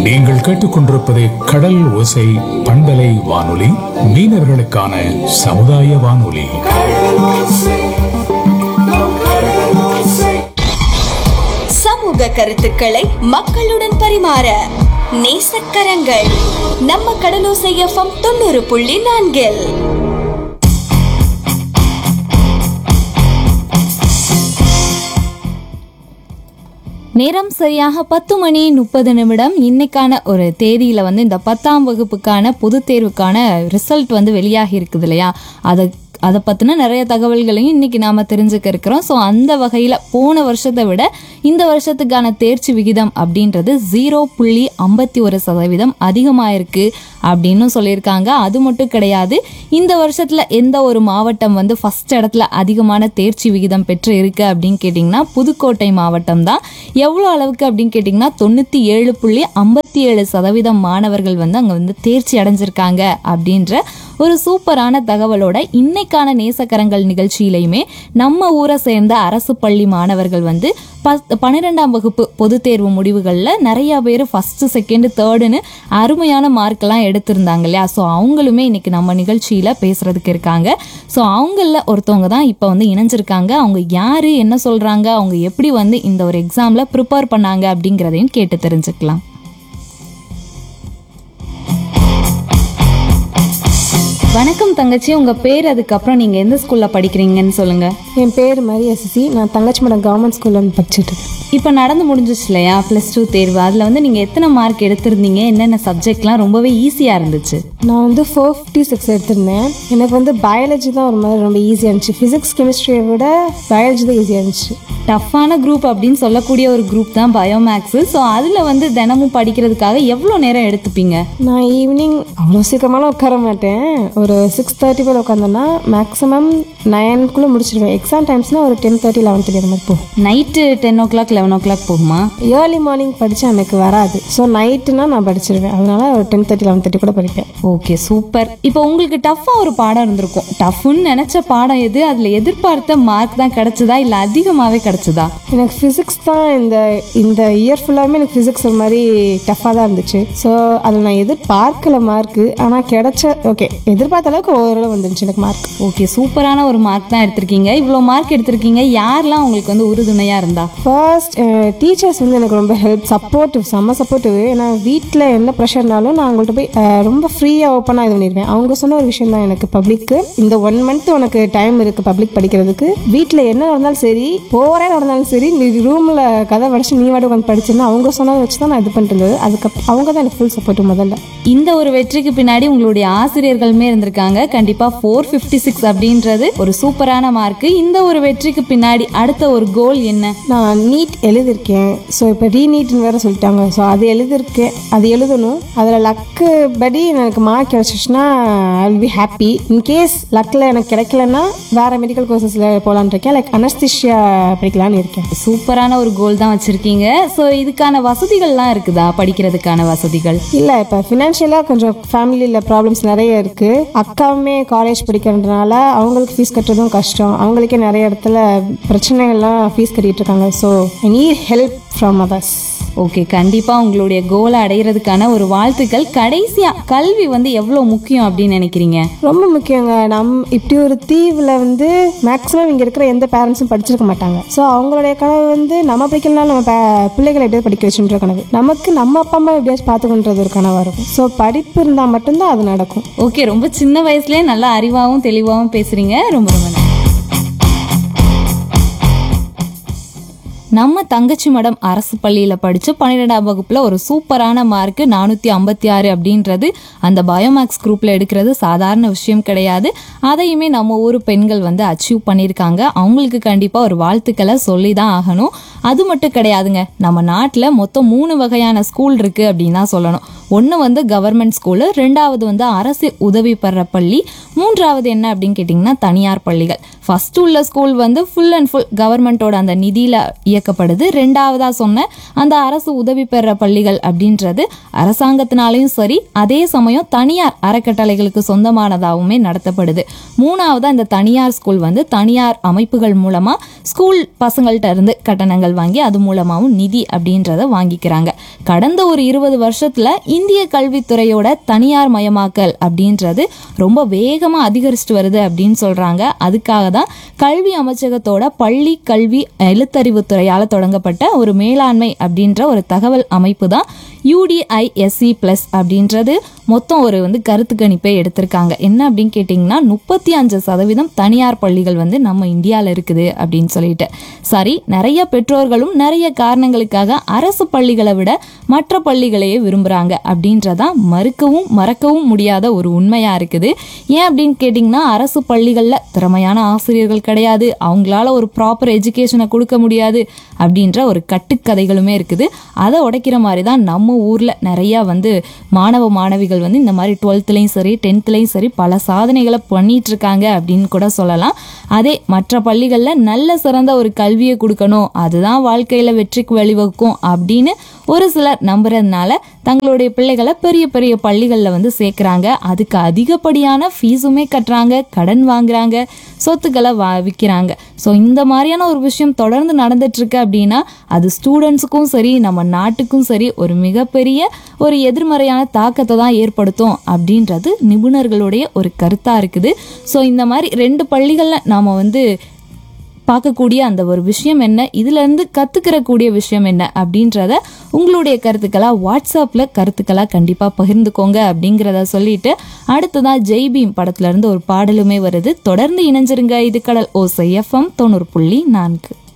நீங்கள் கேட்டுக்கொண்டிருப்பது கடல் ஓசை பண்பலை வானொலி மீனவர்களுக்கான சமுதாய வானொலி சமூக கருத்துக்களை மக்களுடன் பரிமாற நேசக்கரங்கள் நம்ம கடலோசை எஃப்எம் தொண்ணூறு புள்ளி நான்கில் நேரம் சரியாக பத்து மணி முப்பது நிமிடம் இன்னைக்கான ஒரு தேதியில வந்து இந்த பத்தாம் வகுப்புக்கான பொதுத் தேர்வுக்கான ரிசல்ட் வந்து வெளியாகி இருக்குது இல்லையா அதை அதை பற்றின நிறைய தகவல்களையும் இன்னைக்கு நாம தெரிஞ்சுக்க இருக்கிறோம் ஸோ அந்த வகையில் போன வருஷத்தை விட இந்த வருஷத்துக்கான தேர்ச்சி விகிதம் அப்படின்றது ஜீரோ புள்ளி ஐம்பத்தி ஒரு சதவீதம் அதிகமாயிருக்கு அப்படின்னு சொல்லியிருக்காங்க அது மட்டும் கிடையாது இந்த வருஷத்துல எந்த ஒரு மாவட்டம் வந்து ஃபர்ஸ்ட் இடத்துல அதிகமான தேர்ச்சி விகிதம் பெற்று இருக்கு அப்படின்னு கேட்டிங்கன்னா புதுக்கோட்டை மாவட்டம் தான் எவ்வளோ அளவுக்கு அப்படின்னு கேட்டிங்கன்னா தொண்ணூற்றி ஏழு புள்ளி ஐம்பத்தி ஏழு சதவீதம் மாணவர்கள் வந்து அங்கே வந்து தேர்ச்சி அடைஞ்சிருக்காங்க அப்படின்ற ஒரு சூப்பரான தகவலோட இன்னைக்கான நேசக்கரங்கள் நிகழ்ச்சியிலையுமே நம்ம ஊரை சேர்ந்த அரசு பள்ளி மாணவர்கள் வந்து பத் பன்னிரெண்டாம் வகுப்பு பொதுத் தேர்வு முடிவுகளில் நிறைய பேர் ஃபர்ஸ்ட் செகண்ட் தேர்டுன்னு அருமையான மார்க்கெல்லாம் எடுத்திருந்தாங்க இல்லையா ஸோ அவங்களுமே இன்னைக்கு நம்ம நிகழ்ச்சியில் பேசுறதுக்கு இருக்காங்க ஸோ அவங்களில் ஒருத்தவங்க தான் இப்போ வந்து இணைஞ்சிருக்காங்க அவங்க யாரு என்ன சொல்றாங்க அவங்க எப்படி வந்து இந்த ஒரு எக்ஸாமில் ப்ரிப்பேர் பண்ணாங்க அப்படிங்கிறதையும் கேட்டு தெரிஞ்சுக்கலாம் வணக்கம் தங்கச்சி உங்க பேர் அதுக்கப்புறம் நீங்க எந்த ஸ்கூல்ல படிக்கிறீங்கன்னு சொல்லுங்க என் பேர் மரி எஸ்எஸ்சி நான் தங்கச்சி மடம் கவர்மெண்ட் ஸ்கூலில் வந்து படிச்சுட்டு இருக்கேன் இப்போ நடந்து முடிஞ்சிச்சு இல்லையா ப்ளஸ் டூ தேர்வு அதில் வந்து நீங்கள் எத்தனை மார்க் எடுத்திருந்தீங்க என்னென்ன சப்ஜெக்ட்லாம் ரொம்பவே ஈஸியாக இருந்துச்சு நான் வந்து ஃபோர் ஃபிஃப்டி சிக்ஸ் எடுத்திருந்தேன் எனக்கு வந்து பயாலஜி தான் ஒரு மாதிரி ரொம்ப ஈஸியாக இருந்துச்சு ஃபிசிக்ஸ் கெமிஸ்ட்ரியை விட பயாலஜி தான் ஈஸியாக இருந்துச்சு டஃப்பான குரூப் அப்படின்னு சொல்லக்கூடிய ஒரு குரூப் தான் பயோமேக்ஸு ஸோ அதில் வந்து தினமும் படிக்கிறதுக்காக எவ்வளோ நேரம் எடுத்துப்பீங்க நான் ஈவினிங் அவ்வளோ சீக்கிரமாலாம் உட்கார மாட்டேன் ஒரு சிக்ஸ் தேர்ட்டி போல் உட்காந்தேன்னா மேக்ஸிமம் நைனுக்குள்ளே முடிச்சிடுவேன் எக்ஸாம் டைம்ஸ்னால் ஒரு டென் தேர்ட்டி லெவன் தேர்ட்டி அந்த மாதிரி போகும் night ten o'clock eleven o'clock போகுமா ஏர்லி மார்னிங் படித்தா எனக்கு வராது ஸோ நைட்டுனா நான் படிச்சிருவேன் அதனால ஒரு டென் தேர்ட்டி லெவன் தேர்ட்டி கூட படிப்பேன் ஓகே சூப்பர் இப்போ உங்களுக்கு டஃப்பாக ஒரு பாடம் இருந்திருக்கும் டஃப்னு நினச்ச பாடம் எது அதில் எதிர்பார்த்த மார்க் தான் கிடைச்சதா இல்லை அதிகமாகவே கிடைச்சதா எனக்கு ஃபிசிக்ஸ் தான் இந்த இந்த இயர் ஃபுல்லாகவே எனக்கு ஃபிசிக்ஸ் ஒரு மாதிரி டஃப்பாக தான் இருந்துச்சு ஸோ அதில் நான் எதிர்பார்க்கல மார்க்கு ஆனால் கிடைச்ச ஓகே எதிர்பார்த்த அளவுக்கு ஓரளவு வந்துருச்சு எனக்கு மார்க் ஓகே சூப்பரான ஒரு மார்க் தான் எடுத்திருக்கீங்க இவ்வளோ மார்க் எடுத்திருக்கீங்க யாரெல்லாம் உங்களுக்கு வந்து உறுதுணையாக இருந்தா ஃபர்ஸ்ட் டீச்சர்ஸ் வந்து எனக்கு ரொம்ப ஹெல்ப் சப்போர்ட்டிவ் செம்ம சப்போர்ட்டிவ் ஏன்னா வீட்டில் என்ன ப்ரெஷர்னாலும் நான் அவங்கள்ட்ட போய் அஹ், ரொம்ப ஃப்ரீயாக ஓப்பனாக இது பண்ணிடுவேன் அவங்க சொன்ன ஒரு விஷயம் தான் எனக்கு பப்ளிக்கு இந்த ஒன் மந்த் உனக்கு டைம் இருக்குது பப்ளிக் படிக்கிறதுக்கு வீட்டில் என்ன நடந்தாலும் சரி போகிறே நடந்தாலும் சரி நீ ரூமில் கதை படிச்சு நீ வாடி உட்காந்து படிச்சுன்னா அவங்க சொன்னதை வச்சு தான் நான் இது பண்ணிட்டு இருந்தது அதுக்கு அவங்க தான் எனக்கு ஃபுல் சப்போர்ட் முதல்ல இந்த ஒரு வெற்றிக்கு பின்னாடி உங்களுடைய ஆசிரியர்களுமே இருந்திருக்காங்க கண்டிப்பா ஃபோர் ஃபிஃப்டி சிக்ஸ் அப்படின்றது ஒரு சூப்பரான மார்க் இந்த ஒரு வெற்றிக்கு பின்னாடி அடுத்த ஒரு கோல் என்ன நான் நீட் எழுதியிருக்கேன் ஸோ இப்போ ரீநீட்னு வேற சொல்லிட்டாங்க ஸோ அது எழுதியிருக்கேன் அது எழுதணும் அதில் லக்கு படி எனக்கு மார்க் கிடச்சிச்சுன்னா I will be happy in case லக்கில் எனக்கு கிடைக்கலன்னா வேறு மெடிக்கல் கோர்சஸில் போகலான்னு இருக்கேன் லைக் அனஸ்திஷியா படிக்கலான்னு இருக்கேன் சூப்பரான ஒரு கோல் தான் வச்சிருக்கீங்க ஸோ இதுக்கான வசதிகள்லாம் இருக்குதா படிக்கிறதுக்கான வசதிகள் இல்லை இப்போ ஃபினான்ஷியலாக கொஞ்சம் ஃபேமிலியில் ப்ராப்ளம்ஸ் நிறைய இருக்குது அக்காவுமே காலேஜ் படிக்கிறதுனால அவங்களுக்கு ஃபீஸ் கட்டுறதும் கஷ்டம் அவங்களுக்கே நிறைய இடத்துல பிரச்சனைகள்லாம் ஃபீஸ் கட்டிட்டு இருக்காங்க so I need help from others okay கண்டிப்பா உங்களுடைய கோலை அடையிறதுக்கான ஒரு வாழ்த்துக்கள் கடைசியா கல்வி வந்து எவ்வளவு முக்கியம் அப்படின்னு நினைக்கிறீங்க ரொம்ப முக்கியங்க நம் இப்படி ஒரு தீவில் வந்து மேக்ஸிமம் இங்கே இருக்கிற எந்த பேரண்ட்ஸும் படிச்சிருக்க மாட்டாங்க ஸோ அவங்களுடைய கனவு வந்து நம்ம படிக்கலனாலும் நம்ம பே- பிள்ளைகளை எப்படியாவது படிக்க வச்சுன்ற கனவு நமக்கு நம்ம அப்பா அம்மா எப்படியாச்சும் பார்த்துக்கொன்றது ஒரு கனவாக இருக்கும் ஸோ படிப்பு இருந்தால் மட்டும்தான் அது நடக்கும் ஓகே ரொம்ப சின்ன வயசுலயே நல்லா அறிவாகவும் தெளிவாகவும் பேசுறீங்க ரொம்ப ரொம்ப நன்றி நம்ம தங்கச்சி மடம் அரசு பள்ளியில் படித்து பன்னிரெண்டாம் வகுப்பில் ஒரு சூப்பரான மார்க்கு நானூற்றி ஐம்பத்தி ஆறு அப்படின்றது அந்த பயோமேக்ஸ் குரூப்பில் எடுக்கிறது சாதாரண விஷயம் கிடையாது அதையுமே நம்ம ஊர் பெண்கள் வந்து அச்சீவ் பண்ணியிருக்காங்க அவங்களுக்கு கண்டிப்பாக ஒரு வாழ்த்துக்களை சொல்லி தான் ஆகணும் அது மட்டும் கிடையாதுங்க நம்ம நாட்டில் மொத்தம் மூணு வகையான ஸ்கூல் இருக்குது அப்படின்னு தான் சொல்லணும் ஒன்று வந்து கவர்மெண்ட் ஸ்கூலு ரெண்டாவது வந்து அரசு உதவி பெற பள்ளி மூன்றாவது என்ன அப்படின்னு கேட்டிங்கன்னா தனியார் பள்ளிகள் ஃபர்ஸ்ட் உள்ள ஸ்கூல் வந்து ஃபுல் அண்ட் ஃபுல் கவர்மெண்ட்டோட அந்த நிதியில் இயக்கப்படுது ரெண்டாவதாக சொன்ன அந்த அரசு உதவி பெற பள்ளிகள் அப்படின்றது அரசாங்கத்தினாலையும் சரி அதே சமயம் தனியார் அறக்கட்டளைகளுக்கு சொந்தமானதாகவுமே நடத்தப்படுது மூணாவதாக இந்த தனியார் ஸ்கூல் வந்து தனியார் அமைப்புகள் மூலமாக ஸ்கூல் பசங்கள்கிட்ட இருந்து கட்டணங்கள் வாங்கி அது மூலமாகவும் நிதி அப்படின்றத வாங்கிக்கிறாங்க கடந்த ஒரு இருபது வருஷத்துல இந்திய கல்வித்துறையோட தனியார் மயமாக்கல் அப்படின்றது ரொம்ப வேகமாக அதிகரிச்சுட்டு வருது அப்படின்னு சொல்றாங்க அதுக்காக தான் கல்வி அமைச்சகத்தோட பள்ளி கல்வி எழுத்தறிவுத்துறையால் தொடங்கப்பட்ட ஒரு மேலாண்மை அப்படின்ற ஒரு தகவல் அமைப்பு தான் யூடிஐஎஸ்சி பிளஸ் அப்படின்றது மொத்தம் ஒரு வந்து கருத்து கணிப்பை எடுத்திருக்காங்க என்ன அப்படின்னு கேட்டிங்கன்னா முப்பத்தி அஞ்சு சதவீதம் தனியார் பள்ளிகள் வந்து நம்ம இந்தியாவில் இருக்குது அப்படின்னு சொல்லிட்டு சரி நிறைய பெற்றோர்களும் நிறைய காரணங்களுக்காக அரசு பள்ளிகளை விட மற்ற பள்ளிகளையே விரும்புகிறாங்க அப்படின்றதான் மறுக்கவும் மறக்கவும் முடியாத ஒரு உண்மையாக இருக்குது ஏன் அப்படின்னு கேட்டிங்கன்னா அரசு பள்ளிகளில் திறமையான ஆசிரியர்கள் கிடையாது அவங்களால ஒரு ப்ராப்பர் எஜுகேஷனை கொடுக்க முடியாது அப்படின்ற ஒரு கட்டுக்கதைகளுமே இருக்குது அதை உடைக்கிற மாதிரி தான் நம்ம ஊரில் நிறையா வந்து மாணவ மாணவிகள் வந்து இந்த மாதிரி டுவெல்த்துலேயும் சரி டென்த்துலேயும் சரி பல சாதனைகளை பண்ணிட்டு இருக்காங்க அப்படின்னு கூட சொல்லலாம் அதே மற்ற பள்ளிகளில் நல்ல சிறந்த ஒரு கல்வியை கொடுக்கணும் அதுதான் வாழ்க்கையில் வெற்றிக்கு வழிவகுக்கும் அப்படின்னு ஒரு சிலர் நம்புறதுனால தங்களுடைய பிள்ளைகளை பெரிய பெரிய பள்ளிகளில் வந்து சேர்க்குறாங்க அதுக்கு அதிகப்படியான ஃபீஸுமே கட்டுறாங்க கடன் வாங்குறாங்க சொத்துக்களை வா விற்கிறாங்க ஸோ இந்த மாதிரியான ஒரு விஷயம் தொடர்ந்து நடந்துட்டு இருக்கு அப்படின்னா அது ஸ்டூடெண்ட்ஸுக்கும் சரி நம்ம நாட்டுக்கும் சரி ஒரு மிகப்பெரிய ஒரு எதிர்மறையான தாக்கத்தை தான் ஏற்படுத்தும் அப்படின்றது நிபுணர்களுடைய ஒரு கருத்தாக இருக்குது ஸோ இந்த மாதிரி ரெண்டு பள்ளிகளில் நாம் வந்து பார்க்கக்கூடிய அந்த ஒரு விஷயம் என்ன இதுலேருந்து கற்றுக்கிறக்கூடிய விஷயம் என்ன அப்படின்றத உங்களுடைய கருத்துக்களாக வாட்ஸ்அப்பில் கருத்துக்களாக கண்டிப்பாக பகிர்ந்துக்கோங்க அப்படிங்கிறத சொல்லிட்டு அடுத்ததாக ஜெய்பீம் படத்துலேருந்து ஒரு பாடலுமே வருது தொடர்ந்து இணைஞ்சிருங்க இது கடல் ஓசை எஃப்எம் தொண்ணூறு புள்ளி நான்கு